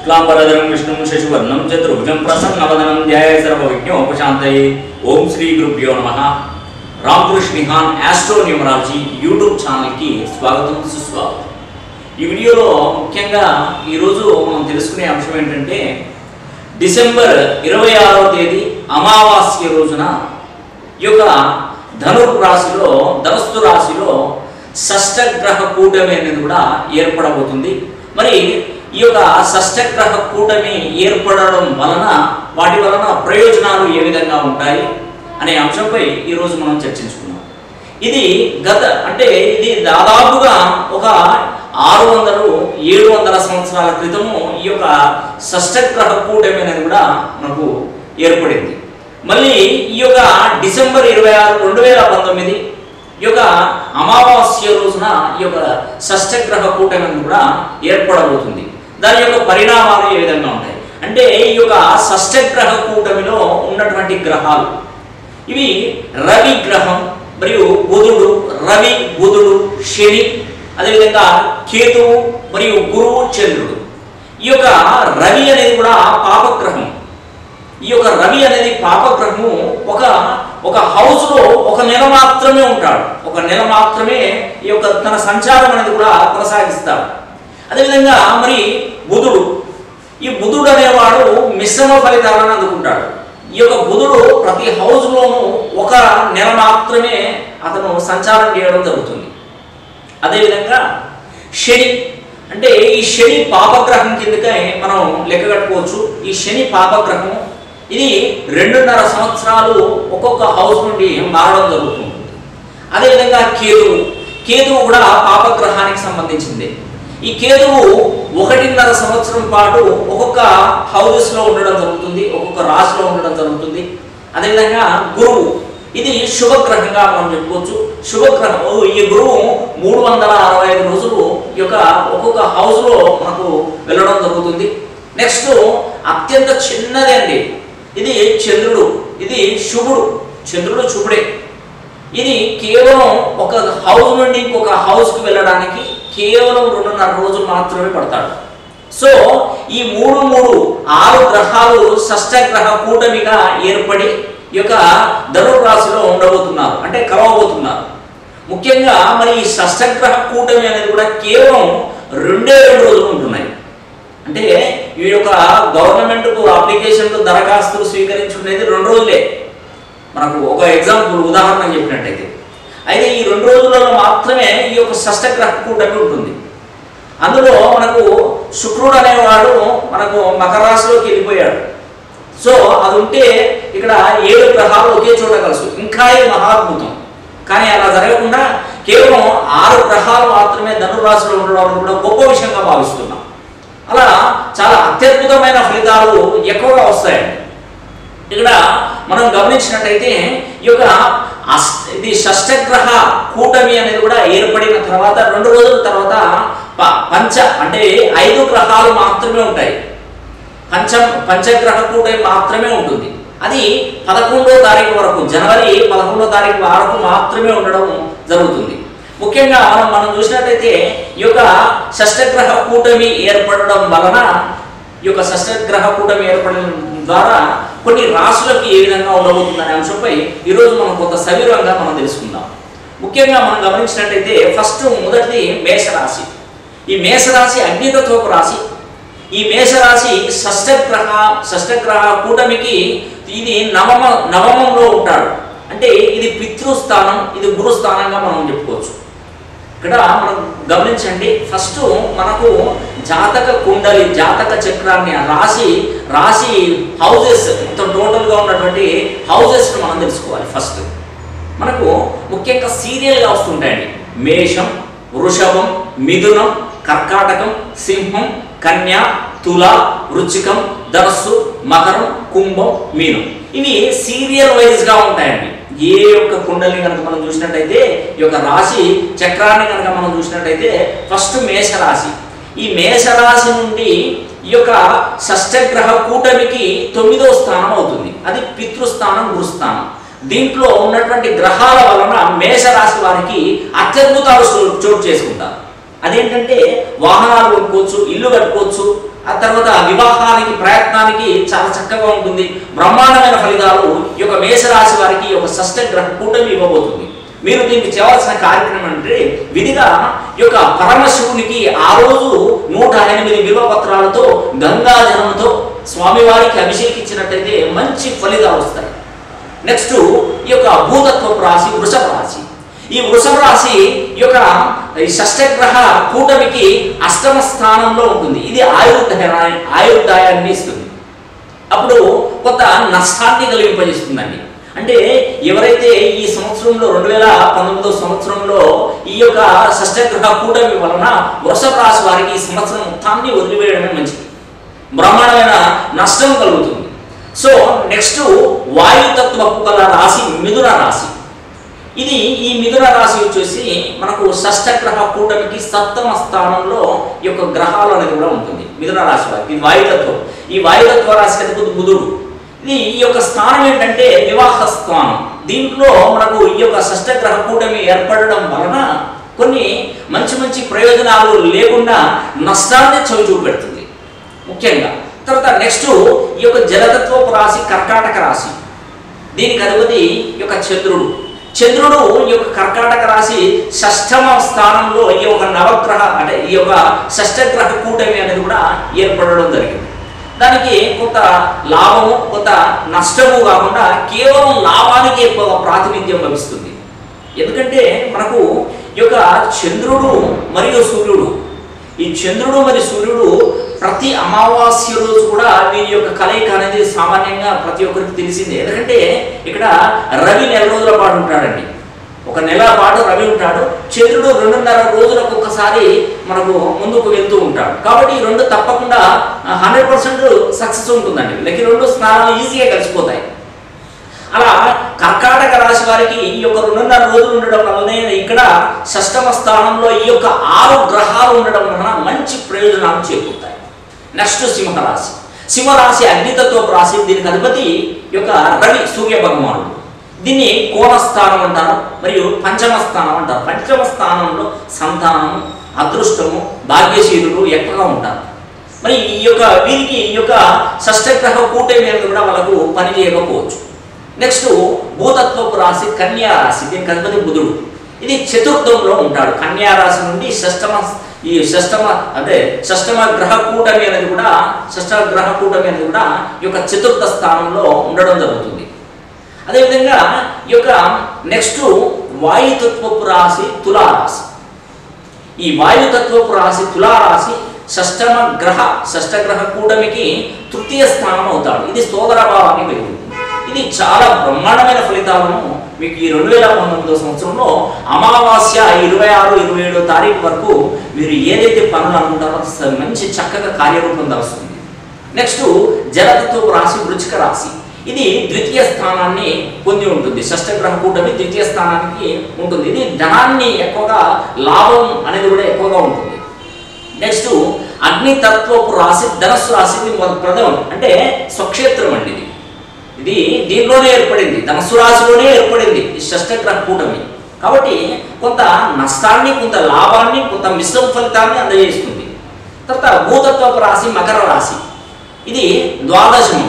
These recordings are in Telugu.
శుక్లాంబరధరం విష్ణుం శశివర్ణం చతుర్భుజం ప్రసన్నవదనం ధ్యాయ సర్వవిజ్ఞోపశాంతయే ఓం శ్రీ గురుభ్యో నమ రామకృష్ణ నిహాన్ ఆస్ట్రో న్యూమరాలజీ యూట్యూబ్ ఛానల్కి స్వాగతం సుస్వాగతం ఈ వీడియోలో ముఖ్యంగా ఈరోజు మనం తెలుసుకునే అంశం ఏంటంటే డిసెంబర్ ఇరవై ఆరవ తేదీ అమావాస్య రోజున ఈ యొక్క ధనుర్ రాశిలో ధనస్సు రాశిలో షష్టగ్రహ కూటమి అనేది కూడా ఏర్పడబోతుంది మరి ఈ యొక్క షష్టగ్రహ కూటమి ఏర్పడడం వలన వాటి వలన ప్రయోజనాలు ఏ విధంగా ఉంటాయి అనే అంశంపై ఈరోజు మనం చర్చించుకున్నాం ఇది గత అంటే ఇది దాదాపుగా ఒక ఆరు వందలు ఏడు వందల సంవత్సరాల క్రితము ఈ యొక్క షష్టగ్రహ కూటమి అనేది కూడా మనకు ఏర్పడింది మళ్ళీ ఈ యొక్క డిసెంబర్ ఇరవై ఆరు రెండు వేల పంతొమ్మిది ఈ యొక్క అమావాస్య రోజున ఈ యొక్క షష్టగ్రహ కూటమి అనేది కూడా ఏర్పడబోతుంది దాని యొక్క పరిణామాలు ఏ విధంగా ఉంటాయి అంటే ఈ యొక్క షష్టగ్రహ కూటమిలో ఉన్నటువంటి గ్రహాలు ఇవి రవి గ్రహం మరియు బుధుడు రవి బుధుడు శని అదేవిధంగా కేతువు మరియు గురువు చంద్రుడు ఈ యొక్క రవి అనేది కూడా పాపగ్రహం ఈ యొక్క రవి అనేది పాపగ్రహము ఒక ఒక హౌస్లో ఒక నెల మాత్రమే ఉంటాడు ఒక నెల మాత్రమే ఈ యొక్క తన సంచారం అనేది కూడా కొనసాగిస్తాడు అదేవిధంగా మరి బుధుడు ఈ బుధుడు అనేవాడు మిశ్రమ ఫలితాలను అందుకుంటాడు ఈ యొక్క బుధుడు ప్రతి హౌస్లోనూ ఒక నెల మాత్రమే అతను సంచారం చేయడం జరుగుతుంది అదేవిధంగా శని అంటే ఈ శని పాపగ్రహం కిందకే మనం లెక్క కట్టుకోవచ్చు ఈ శని పాపగ్రహం ఇది రెండున్నర సంవత్సరాలు ఒక్కొక్క హౌస్ నుండి మారడం జరుగుతుంది అదేవిధంగా కేతువు కేతువు కూడా పాపగ్రహానికి సంబంధించింది ఈ కేతువు ఒకటిన్నర సంవత్సరం పాటు ఒక్కొక్క హౌసెస్లో ఉండడం జరుగుతుంది ఒక్కొక్క రాశిలో ఉండడం జరుగుతుంది అదేవిధంగా గురువు ఇది శుభగ్రహంగా మనం చెప్పుకోవచ్చు శుభగ్రహం ఈ గురువు మూడు వందల అరవై ఐదు రోజులు ఈ యొక్క ఒక్కొక్క హౌస్లో మనకు వెళ్ళడం జరుగుతుంది నెక్స్ట్ అత్యంత చిన్నది అండి ఇది చంద్రుడు ఇది శుభుడు చంద్రుడు శుభుడే ఇది కేవలం ఒక హౌస్ నుండి ఇంకొక హౌస్కి వెళ్ళడానికి కేవలం రెండున్నర రోజులు మాత్రమే పడతాడు సో ఈ మూడు మూడు ఆరు గ్రహాలు షష్టగ్రహ కూటమిగా ఏర్పడి ఈ యొక్క ధనుర్రాశిలో ఉండబోతున్నారు అంటే కలవబోతున్నారు ముఖ్యంగా మరి ఈ షష్టగ్రహ కూటమి అనేది కూడా కేవలం రెండే రెండు రోజులు ఉంటున్నాయి అంటే ఈ యొక్క గవర్నమెంట్కు అప్లికేషన్లు దరఖాస్తులు స్వీకరించుకునేది రెండు రోజులే మనకు ఒక ఎగ్జాంపుల్ ఉదాహరణ చెప్పినట్టయితే అయితే ఈ రెండు రోజులలో మాత్రమే ఈ యొక్క షష్టగ్రహ కూటమి ఉంటుంది అందులో మనకు శుక్రుడు అనేవాడు మనకు మకర రాశిలోకి వెళ్ళిపోయాడు సో అది ఉంటే ఇక్కడ ఏడు గ్రహాలు ఒకే చోట కలుసు ఇంకా ఇది మహాద్భుతం కానీ అలా జరగకుండా కేవలం ఆరు గ్రహాలు మాత్రమే ధనురాశిలో ఉండడం కూడా గొప్ప విషయంగా భావిస్తున్నాం అలా చాలా అత్యద్భుతమైన ఫలితాలు ఎక్కువగా వస్తాయండి ఇక్కడ మనం గమనించినట్టయితే ఈ యొక్క అస్- ఇది షష్టగ్రహ కూటమి అనేది కూడా ఏర్పడిన తర్వాత రెండు రోజుల తర్వాత ప- పంచ అంటే ఐదు గ్రహాలు మాత్రమే ఉంటాయి పంచం పంచగ్రహ కూటమి మాత్రమే ఉంటుంది అది పదకొండో తారీఖు వరకు జనవరి పదకొండో తారీఖు వరకు మాత్రమే ఉండడం జరుగుతుంది ముఖ్యంగా మనం మనం చూసినట్టయితే ఈ యొక్క షష్టగ్రహ కూటమి ఏర్పడడం వలన ఈ యొక్క షష్టగ్రహ కూటమి ఏర్పడడం ద్వారా కొన్ని రాశులకు ఏ విధంగా ఉండబోతుందనే అంశంపై ఈరోజు మనం కొంత సవివరంగా మనం తెలుసుకుందాం ముఖ్యంగా మనం గమనించినట్టయితే ఫస్ట్ మొదటిది మేషరాశి ఈ మేషరాశి అగ్నితత్వపు రాశి ఈ మేషరాశి షష్టగ్రహ షష్టగ్రహ కూటమికి ఇది నవమ నవమంలో ఉంటాడు అంటే ఇది పితృస్థానం ఇది గురుస్థానంగా మనం చెప్పుకోవచ్చు ఇక్కడ మనం గమనించండి ఫస్ట్ మనకు జాతక కుండలి జాతక చక్రాన్ని ఆ రాశి రాశి హౌజెస్ మొత్తం టోటల్గా ఉన్నటువంటి హౌజెస్ మనం తెలుసుకోవాలి ఫస్ట్ మనకు ముఖ్యంగా సీరియల్గా వస్తుంటాయండి మేషం వృషభం మిథునం కర్కాటకం సింహం కన్య తుల వృచ్చికం ధనస్సు మకరం కుంభం మీనం ఇవి సీరియల్ వైజ్గా ఉంటాయండి ఏ యొక్క కుండలిని కనుక మనం చూసినట్టయితే ఈ యొక్క రాశి చక్రాన్ని కనుక మనం చూసినట్టయితే ఫస్ట్ మేషరాశి ఈ మేషరాశి నుండి ఈ యొక్క షష్టగ్రహ కూటమికి తొమ్మిదో స్థానం అవుతుంది అది పితృస్థానం గురుస్థానం దీంట్లో ఉన్నటువంటి గ్రహాల వలన మేషరాశి వారికి అత్యద్భుతాలు చో- చోటు చేసుకుంటారు అదేంటంటే వాహనాలు కొనుక్కోవచ్చు ఇల్లు కట్టుకోవచ్చు ఆ తర్వాత వివాహానికి ప్రయత్నానికి చాలా చక్కగా ఉంటుంది బ్రహ్మాండమైన ఫలితాలు ఈ యొక్క మేషరాశి వారికి ఈ యొక్క షష్టగ్రహ కూటమి ఇవ్వబోతుంది మీరు దీనికి చేయవలసిన కార్యక్రమం అంటే విధిగా ఈ యొక్క పరమశివునికి ఆ రోజు నూట ఎనిమిది బిల్వపత్రాలతో గంగాజలంతో స్వామివారికి అభిషేకించినట్టయితే మంచి ఫలితాలు వస్తాయి నెక్స్ట్ ఈ యొక్క భూతత్వపు రాశి వృషభ రాశి ఈ వృషభ రాశి ఈ యొక్క ఈ షష్టగ్రహ కూటమికి అష్టమ స్థానంలో ఉంటుంది ఇది ఆయుర్దాయ ఆయుర్దాయాన్ని ఇస్తుంది అప్పుడు కొంత నష్టాన్ని కలిగింపజేస్తుందండి అంటే ఎవరైతే ఈ సంవత్సరంలో రెండు వేల పంతొమ్మిదో సంవత్సరంలో ఈ యొక్క షష్టగ్రహ కూటమి వలన వృషభ రాశి వారికి ఈ సంవత్సరం మొత్తాన్ని వదిలివేయడమే మంచిది బ్రహ్మాండమైన నష్టం కలుగుతుంది సో నెక్స్ట్ వాయుతత్వపు గల రాశి మిథున రాశి ఇది ఈ మిథున రాశి వచ్చేసి మనకు షష్టగ్రహ కూటమికి సప్తమ స్థానంలో ఈ యొక్క గ్రహాలు అనేది కూడా ఉంటుంది మిథున రాశి వారికి ఇది వాయుతత్వం ఈ వాయుతత్వ రాశి అధిపతి బుధుడు ఇది ఈ యొక్క స్థానం ఏంటంటే వివాహ స్థానం దీంట్లో మనకు ఈ యొక్క షష్టగ్రహ కూటమి ఏర్పడడం వలన కొన్ని మంచి మంచి ప్రయోజనాలు లేకుండా నష్టాన్ని చవి చూపెడుతుంది ముఖ్యంగా తర్వాత నెక్స్ట్ ఈ యొక్క జలతత్వపు రాశి కర్కాటక రాశి దీనికి అధిపతి ఈ యొక్క చంద్రుడు చంద్రుడు ఈ యొక్క కర్కాటక రాశి షష్టమ స్థానంలో ఈ యొక్క నవగ్రహ అంటే ఈ యొక్క షష్టగ్రహ కూటమి అనేది కూడా ఏర్పడడం జరిగింది దానికి కొంత లాభము కొంత నష్టము కాకుండా కేవలం లాభానికి ఎక్కువ ప్రాతినిధ్యం లభిస్తుంది ఎందుకంటే మనకు ఈ యొక్క చంద్రుడు మరియు సూర్యుడు ఈ చంద్రుడు మరియు సూర్యుడు ప్రతి అమావాస్య రోజు కూడా వీరి యొక్క కలయిక అనేది సామాన్యంగా ప్రతి ఒక్కరికి తెలిసిందే ఎందుకంటే ఇక్కడ రవి నెల రోజుల పాటు ఉంటాడండి ఒక నెల పాటు రవి ఉంటాడు చంద్రుడు రెండున్నర రోజులకు ఒకసారి మనకు ముందుకు వెళ్తూ ఉంటాడు కాబట్టి ఈ రెండు తప్పకుండా హండ్రెడ్ పర్సెంట్ సక్సెస్ ఉంటుందండి వీళ్ళకి ఈ రెండు స్నానాలు ఈజీగా కలిసిపోతాయి అలా కర్కాటక రాశి వారికి ఈ యొక్క రెండున్నర రోజులు ఉండడం వల్లనే ఇక్కడ షష్టమ స్థానంలో ఈ యొక్క ఆరు గ్రహాలు ఉండడం వలన మంచి ప్రయోజనాలు చేకూరుతాయి నెక్స్ట్ సింహరాశి సింహరాశి అగ్నితత్వపు రాశి దీనికి అధిపతి ఈ యొక్క రవి సూర్య భగవానుడు దీన్ని కోణ స్థానం అంటారు మరియు పంచమ స్థానం అంటారు పంచమ స్థానంలో సంతానము అదృష్టము భాగ్యశీలులు ఎక్కువగా ఉంటారు మరి ఈ యొక్క వీరికి ఈ యొక్క షష్టగ్రహ కూటమి అనేది కూడా వాళ్ళకు పని చేయకపోవచ్చు నెక్స్ట్ భూతత్వపు రాశి కన్యా రాశి దీనికి అధిపతి బుధుడు ఇది చతుర్థంలో ఉంటాడు కన్యా రాశి నుండి షష్టమ ఈ షష్టమ అంటే షష్టమ గ్రహ కూటమి అనేది కూడా షష్ట గ్రహ కూటమి అనేది కూడా ఈ యొక్క చతుర్థ స్థానంలో ఉండడం జరుగుతుంది అదేవిధంగా ఈ యొక్క నెక్స్ట్ వాయుతత్వపు రాశి తులారాశి ఈ వాయుతత్వపు రాశి తులారాశి షష్టమ గ్రహ షష్టగ్రహ కూటమికి తృతీయ స్థానం అవుతాడు ఇది సోదర భావాన్ని కలిగి ఉంటుంది ఇది చాలా బ్రహ్మాండమైన ఫలితాలను మీకు ఈ రెండు వేల పంతొమ్మిదో సంవత్సరంలో అమావాస్య ఇరవై ఆరు ఇరవై ఏడో తారీఖు వరకు మీరు ఏదైతే పనులు అనుకుంటారో స- మంచి చక్కగా కార్యరూపం దలుస్తుంది నెక్స్ట్ జలతత్వపు రాశి వృచ్చిక రాశి ఇది ద్వితీయ స్థానాన్ని పొంది ఉంటుంది షష్టగ్రహ కూటమి ద్వితీయ స్థానానికి ఉంటుంది ఇది ధనాన్ని ఎక్కువగా లాభం అనేది కూడా ఎక్కువగా ఉంటుంది నెక్స్ట్ అగ్నితత్వపు రాశి ధనస్సు రాశి ఇది మొదటి ప్రథమం అంటే స్వక్షేత్రం అండి ఇది ఇది దీనిలోనే ఏర్పడింది ధనస్సు రాశిలోనే ఏర్పడింది ఈ షష్టగ్రహ కూటమి కాబట్టి కొంత నష్టాన్ని కొంత లాభాన్ని కొంత మిశ్రమ ఫలితాన్ని అందజేస్తుంది తర్వాత భూతత్వపు రాశి మకర రాశి ఇది ద్వాదశమం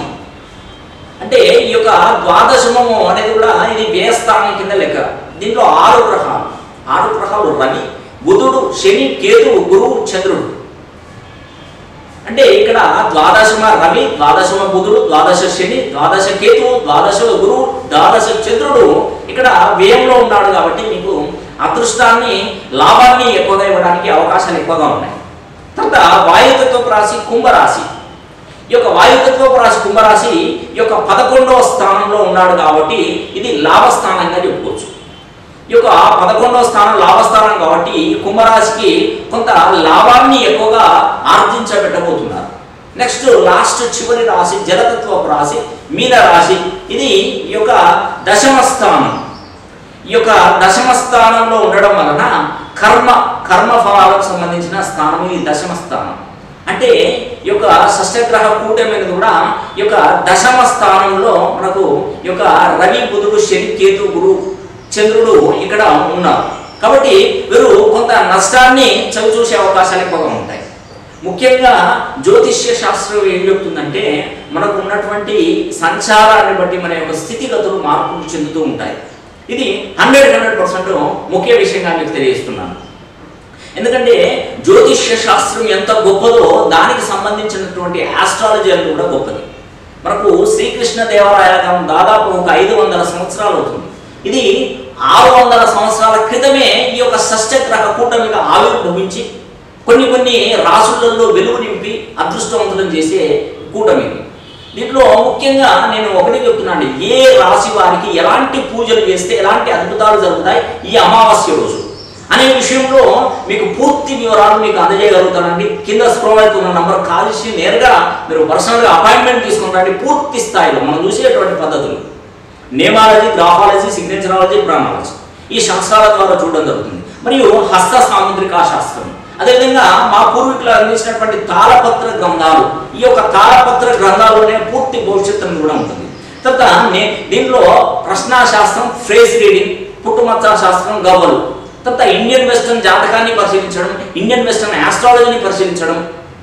అంటే ఈ యొక్క ద్వాదశమము అనేది కూడా ఇది వ్యయస్థానం కింద లెక్క దీంట్లో ఆరు గ్రహాలు ఆరు గ్రహాలు రవి బుధుడు శని కేతువు గురువు చంద్రుడు అంటే ఇక్కడ ద్వాదశమ రవి ద్వాదశమ బుధుడు ద్వాదశ శని ద్వాదశ కేతువు ద్వాదశ గురువు ద్వాదశ చంద్రుడు ఇక్కడ వ్యయంలో ఉన్నాడు కాబట్టి మీకు అదృష్టాన్ని లాభాన్ని ఎక్కువగా ఇవ్వడానికి అవకాశాలు ఎక్కువగా ఉన్నాయి తర్వాత వాయుతత్వపు రాశి కుంభరాశి ఈ యొక్క వాయుతత్వపు రాశి కుంభరాశి ఈ యొక్క పదకొండవ స్థానంలో ఉన్నాడు కాబట్టి ఇది లాభస్థానంగా చెప్పుకోవచ్చు ఈ యొక్క పదకొండవ స్థానం లాభస్థానం కాబట్టి ఈ కుంభరాశికి కొంత లాభాన్ని ఎక్కువగా ఆర్జించబెట్టబోతున్నారు నెక్స్ట్ లాస్ట్ చివరి రాశి జలతత్వపు రాశి మీన రాశి ఇది ఈ యొక్క దశమ స్థానం ఈ యొక్క దశమ స్థానంలో ఉండడం వలన కర్మ కర్మ ఫలాలకు సంబంధించిన స్థానం ఈ దశమ స్థానం అంటే ఈ యొక్క షష్టగ్రహ కూటమి అనేది కూడా ఈ యొక్క దశమ స్థానంలో మనకు ఈ యొక్క రవి బుధుడు శని కేతు గురు చంద్రుడు ఇక్కడ ఉన్నారు కాబట్టి వీరు కొంత నష్టాన్ని చవి చూసే అవకాశాలు ఎక్కువగా ఉంటాయి ముఖ్యంగా జ్యోతిష్య శాస్త్రం ఏం చెప్తుందంటే మనకు ఉన్నటువంటి సంచారాన్ని బట్టి మన యొక్క స్థితిగతులు మార్పులు చెందుతూ ఉంటాయి ఇది హండ్రెడ్ హండ్రెడ్ పర్సెంట్ ముఖ్య విషయంగా మీకు తెలియజేస్తున్నాను ఎందుకంటే జ్యోతిష్య శాస్త్రం ఎంత గొప్పదో దానికి సంబంధించినటువంటి ఆస్ట్రాలజీ అనేది కూడా గొప్పది మనకు శ్రీకృష్ణ దేవరాయకం దాదాపు ఒక ఐదు వందల సంవత్సరాలు అవుతుంది ఇది ఆరు వందల సంవత్సరాల క్రితమే ఈ యొక్క షష్టగ్రహ కూటమిగా ఆవిర్భవించి కొన్ని కొన్ని రాసులలో వెలుగు నింపి అదృష్టవంతులను చేసే కూటమి ఇది. దీంట్లో ముఖ్యంగా నేను ఒకటి చెప్తున్నాను ఏ రాశి వారికి ఎలాంటి పూజలు చేస్తే ఎలాంటి అద్భుతాలు జరుగుతాయి ఈ అమావాస్య రోజు అనే విషయంలో మీకు పూర్తి వివరాలు మీకు అందజేయగలుగుతానండి కింద స్క్రోల్ అవుతున్న నంబర్ కాల్ చేసి నేరుగా మీరు పర్సనల్గా అపాయింట్మెంట్ తీసుకుంటారండి పూర్తి స్థాయిలో మనం చూసేటువంటి పద్ధతులు నేమాలజీ గ్రాఫాలజీ సిగ్నేచరాలజీ ప్రాణాలజీ ఈ శాస్త్రాల ద్వారా చూడడం జరుగుతుంది మరియు హస్త సాముద్రికా శాస్త్రం అదేవిధంగా మా పూర్వీకులు అందించినటువంటి తాళపత్ర గ్రంథాలు ఈ యొక్క తాళపత్ర గ్రంథాల్లోనే పూర్తి భవిష్యత్తు అని కూడా ఉంటుంది తర్వాత నే- దీనిలో ప్రశ్నా శాస్త్రం ఫ్రేజ్ రీడింగ్ పుట్టుమచ్చ శాస్త్రం గవ్వలు తర్వాత ఇండియన్ వెస్టర్న్ జాతకాన్ని పరిశీలించడం ఇండియన్ వెస్టర్న్ ఆస్ట్రాలజీని పరిశీలించడం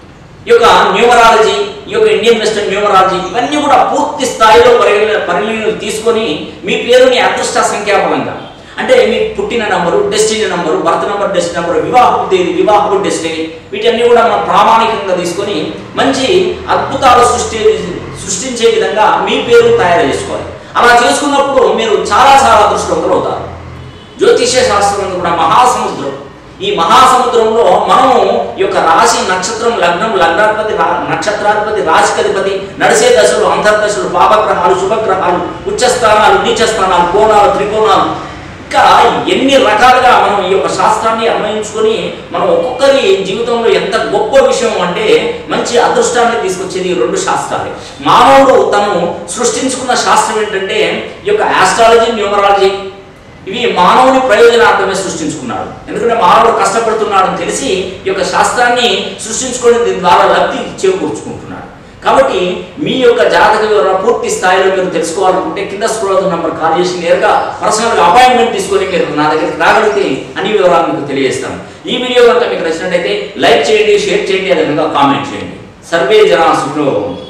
ఈ యొక్క న్యూమరాలజీ ఈ యొక్క ఇండియన్ వెస్టర్న్ న్యూమరాలజీ ఇవన్నీ కూడా పూర్తి స్థాయిలో పరిగణ పరిగణనలు తీసుకొని మీ పేరుని అదృష్ట సంఖ్యాబలంగా అంటే మీ పుట్టిన number destiny number birth number destiny number వివాహపు తేదీ వివాహపు డెస్టినీ వీటన్ని కూడా మనం ప్రామాణికంగా తీసుకొని మంచి అద్భుతాలు సృష్టి సృష్టించే విధంగా మీ పేరు తయారు చేసుకోవాలి అలా చేసుకున్నప్పుడు మీరు చాలా చాలా అదృష్టవంతులు అవుతారు జ్యోతిష్య శాస్త్రం అనేది కూడా మహాసముద్రం ఈ మహాసముద్రంలో మనము ఈ యొక్క రాశి నక్షత్రం లగ్నం లగ్నాధిపతి రా- నక్షత్రాధిపతి రాశికధిపతి నడిసే దశలు అంతర్దశలు పాపగ్రహాలు శుభగ్రహాలు ఉచ్చస్థానాలు నీచస్థానాలు కోణాలు త్రికోణాలు ఇంకా ఎన్ని రకాలుగా మనం ఈ యొక్క శాస్త్రాన్ని అన్వయించుకొని మనం ఒక్కొక్కరి జీవితంలో ఎంత గొప్ప విషయం అంటే మంచి అదృష్టాన్ని తీసుకొచ్చేది ఈ రెండు శాస్త్రాలే మానవుడు తను సృష్టించుకున్న శాస్త్రం ఏంటంటే ఈ యొక్క ఆస్ట్రాలజీ న్యూమరాలజీ ఇవి మానవుని ప్రయోజనార్థమే సృష్టించుకున్నాడు ఎందుకంటే మానవుడు కష్టపడుతున్నాడు అని తెలిసి ఈ యొక్క శాస్త్రాన్ని సృష్టించుకొని దీని ద్వారా లబ్ధి చేకూర్చుకుంటున్నాడు కాబట్టి మీ యొక్క జాతక వివరణ పూర్తి స్థాయిలో మీరు తెలుసుకోవాలనుకుంటే కింద స్క్రోల్ అవుతున్న నంబర్ కాల్ చేసి నేరుగా పర్సనల్గా అపాయింట్మెంట్ తీసుకొని మీరు నా దగ్గరికి రాగలిగితే అన్ని వివరాలు మీకు తెలియజేస్తాను ఈ వీడియో కనుక మీకు నచ్చినట్టయితే లైక్ చేయండి షేర్ చేయండి అదేవిధంగా కామెంట్ చేయండి సర్వే జనా సుఖలో